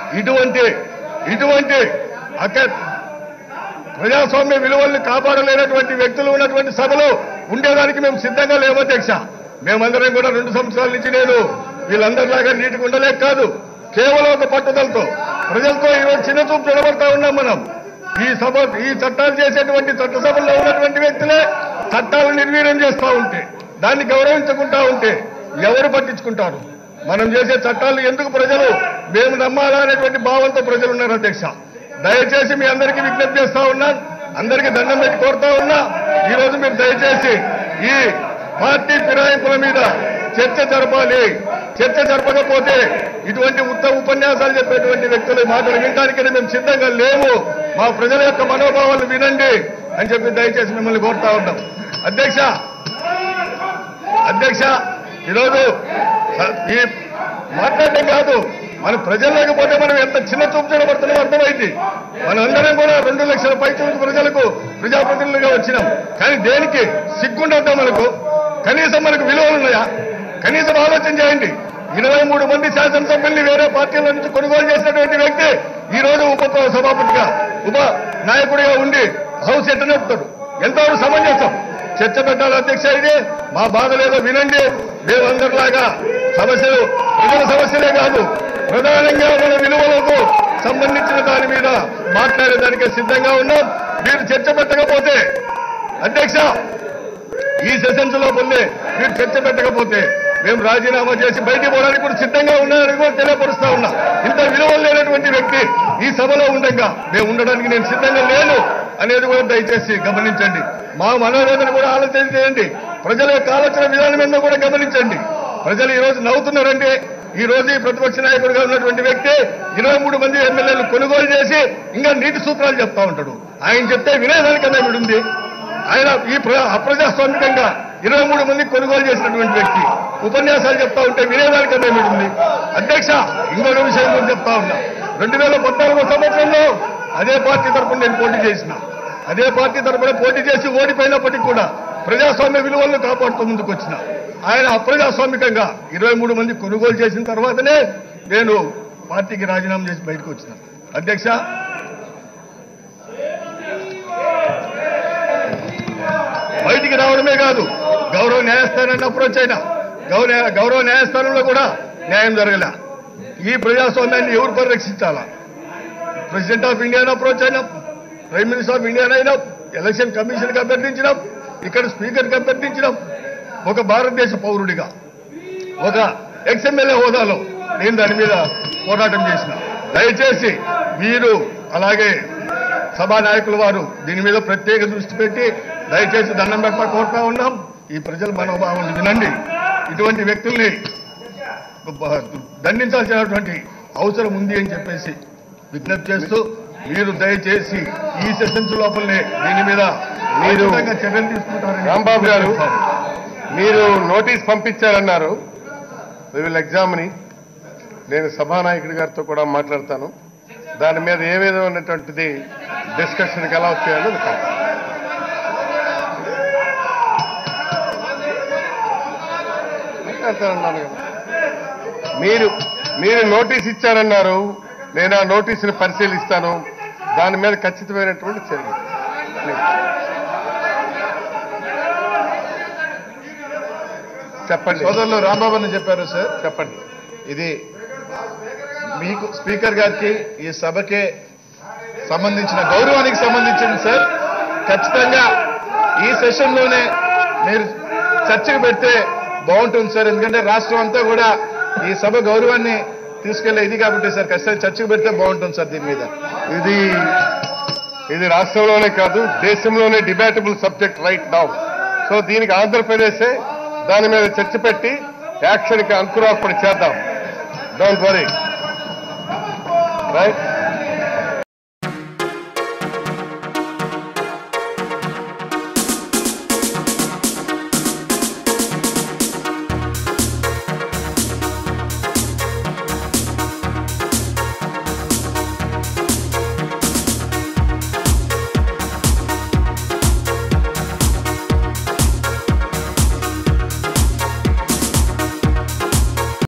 ఇటువంటి ఇటువంటి అక్క ప్రజాస్వామ్య విలువల్ని కాపాడలేనటువంటి వ్యక్తులు ఉన్నటువంటి సభలో ఉండేదానికి మేము సిద్ధంగా లేము అధ్యక్ష మేమందరం కూడా రెండు సంవత్సరాల నుంచి నేను వీళ్ళందరిలాగా నీటికి ఉండలేక కాదు కేవలం ఒక పట్టుదలతో ప్రజలతో ఈరోజు చిన్న చూపు చూడబడతా ఉన్నాం మనం ఈ సభ ఈ చట్టాలు చేసేటువంటి చట్టసభల్లో ఉన్నటువంటి వ్యక్తులే చట్టాలు నిర్వీర్యం చేస్తూ ఉంటే దాన్ని గౌరవించకుండా ఉంటే ఎవరు పట్టించుకుంటారు మనం చేసే చట్టాలు ఎందుకు ప్రజలు మేము నమ్మాలా అనేటువంటి భావంతో ప్రజలు ఉన్నారు అధ్యక్ష దయచేసి మీ అందరికీ విజ్ఞప్తి చేస్తా ఉన్నా అందరికీ దండం పెట్టి కోరుతా ఉన్నా ఈ రోజు మీరు దయచేసి ఈ పార్టీ ఫిరాయింపుల మీద చర్చ జరపాలి చర్చ జరపకపోతే ఇటువంటి ఉత్తమ ఉపన్యాసాలు చెప్పేటువంటి వ్యక్తుల మాటలు వినడానికి మేము సిద్ధంగా లేము మా ప్రజల యొక్క మనోభావాలు వినండి అని చెప్పి దయచేసి మిమ్మల్ని కోరుతా ఉన్నాం అధ్యక్ష అధ్యక్ష ఈరోజు స- ఈ మాట్లాడటం కాదు మన ప్రజలు లేకపోతే మనం ఎంత చిన్న చూపు చూడబడుతున్నామో అర్థమైంది మనందరం కూడా రెండు లక్షల పై చూపు ప్రజలకు ప్రజాప్రతినిధులుగా వచ్చినాం కానీ దేనికి సిగ్గుండద్దా మనకు కనీసం మనకు విలువలు ఉన్నాయా కనీసం ఆలోచన చేయండి ఇరవై మూడు మంది శాసనసభ్యుల్ని వేరే పార్టీల నుంచి కొనుగోలు చేసినటువంటి వ్యక్తి ఈ రోజు ఉప సభాపతిగా ఉప నాయకుడిగా ఉండి హౌస్ ఎట్ట నడుపుతాడు ఎంతవరకు సమంజసం చర్చ పెట్టాలి అధ్యక్ష ఇది మా బాధలేదో వినండి మేమందరిలాగా సమస్యలు ప్రజల సమస్యలే కాదు ప్రధానంగా మన విలువలకు సంబంధించిన దాని మీద మాట్లాడేదానికి సిద్ధంగా ఉన్నాం మీరు చర్చ పెట్టకపోతే అధ్యక్ష ఈ సెషన్స్ లోపలే మీరు చర్చ పెట్టకపోతే మేము రాజీనామా చేసి బయటికి పోవడానికి కూడా సిద్ధంగా ఉన్నారని కూడా తెలియపరుస్తా ఉన్నా ఇంత విలువలు లేనటువంటి వ్యక్తి ఈ సభలో ఉండగా మేము ఉండడానికి నేను సిద్ధంగా లేను అనేది కూడా దయచేసి గమనించండి మా మనోవేదన కూడా ఆలోచన చేయండి ప్రజల యొక్క ఆలోచన విధానం ఏందో కూడా గమనించండి ప్రజలు ఈ రోజు నవ్వుతున్నారంటే ఈ రోజు ఈ ప్రతిపక్ష నాయకుడిగా ఉన్నటువంటి వ్యక్తి ఇరవై మూడు మంది ఎమ్మెల్యేలు కొనుగోలు చేసి ఇంకా నీటి సూత్రాలు చెప్తా ఉంటాడు ఆయన చెప్తే వినేదానికన్నా వీడు ఉంది ఆయన ఈ ప్ర- అప్రజాస్వామికంగా ఇరవై మూడు మంది కొనుగోలు చేసినటువంటి వ్యక్తి ఉపన్యాసాలు చెప్తా ఉంటే వినేదానికన్నా ఉంది అధ్యక్ష ఇంకొక విషయం కూడా చెప్తా ఉన్నా రెండు వేల పద్నాలుగో సంవత్సరంలో అదే పార్టీ తరఫున నేను పోటీ చేసిన అదే పార్టీ తరఫున పోటీ చేసి ఓడిపోయినప్పటికీ కూడా ప్రజాస్వామ్య విలువలను కాపాడుతూ ముందుకు వచ్చిన ఆయన అప్రజాస్వామికంగా ఇరవై మూడు మంది కొనుగోలు చేసిన తర్వాతనే నేను పార్టీకి రాజీనామా చేసి బయటకు వచ్చిన అధ్యక్ష బయటికి రావడమే కాదు గౌరవ న్యాయస్థానాన్ని అప్రోచ్ అయినా గౌరవ గౌరవ న్యాయస్థానంలో కూడా న్యాయం జరగలే ఈ ప్రజాస్వామ్యాన్ని ఎవరు పరిరక్షించాలా ప్రెసిడెంట్ ఆఫ్ ఇండియాను అప్రోచ్ అయినాం ప్రైమ్ మినిస్టర్ ఆఫ్ ఇండియా అయినాం ఎలక్షన్ కమిషన్కి అభ్యర్థించినాం ఇక్కడ స్పీకర్కి అభ్యర్థించినాం ఒక భారతదేశ పౌరుడిగా ఒక ఎక్స్ఎమ్మెల్యే హోదాలో నేను దాని మీద పోరాటం చేసిన దయచేసి మీరు అలాగే సభా నాయకుల వారు దీని మీద ప్రత్యేక దృష్టి పెట్టి దయచేసి దండం పెట్ట కోరుతా ఉన్నాం ఈ ప్రజల మనోభావాలు వినండి ఇటువంటి వ్యక్తుల్ని బ- దండించాల్సినటువంటి అవసరం ఉంది అని చెప్పేసి విజ్ఞప్తి చేస్తూ మీరు దయచేసి ఈ సెషన్స్ లోపలనే దీని మీద మీరు- ఖచ్చితంగా చర్యలు తీసుకుంటారని రాంబాబు గారు మీరు నోటీస్ పంపించారన్నారు విల్ ఎగ్జామ్ని నేను సభానాయకుడి గారితో కూడా మాట్లాడతాను దాని మీద ఏ విధమైనటువంటిది డిస్కషన్కి ఎలా వచ్చాయో మాట్లాడతానన్నాను కదా మీరు మీరు నోటీస్ ఇచ్చారన్నారు నేను ఆ నోటీసుని పరిశీలిస్తాను దాని మీద ఖచ్చితమైనటువంటి చర్య ప్లీజ్. చెప్పండి సోదరులు రాంబాబు అని చెప్పారు సార్ చెప్పండి ఇది మీకు స్పీకర్ గారికి ఈ సభకే సంబంధించిన గౌరవానికి సంబంధించింది సార్ ఖచ్చితంగా ఈ సెషన్ లోనే మీరు చర్చకు పెడితే బాగుంటుంది సార్ ఎందుకంటే రాష్ట్రం అంతా కూడా ఈ సభ గౌరవాన్ని తీసుకెళ్లే ఇది కాబట్టి సార్ ఖచ్చితంగా చర్చకు పెడితే బాగుంటుంది సార్ దీని మీద ఇది ఇది రాష్ట్రంలోనే కాదు దేశంలోనే debatable subject right now so దీనికి ఆంధ్రప్రదేశే దాని మీద చర్చ పెట్టి యాక్షన్కి అంకురార్పణ చేద్దాం డోంట్ వరీ రైట్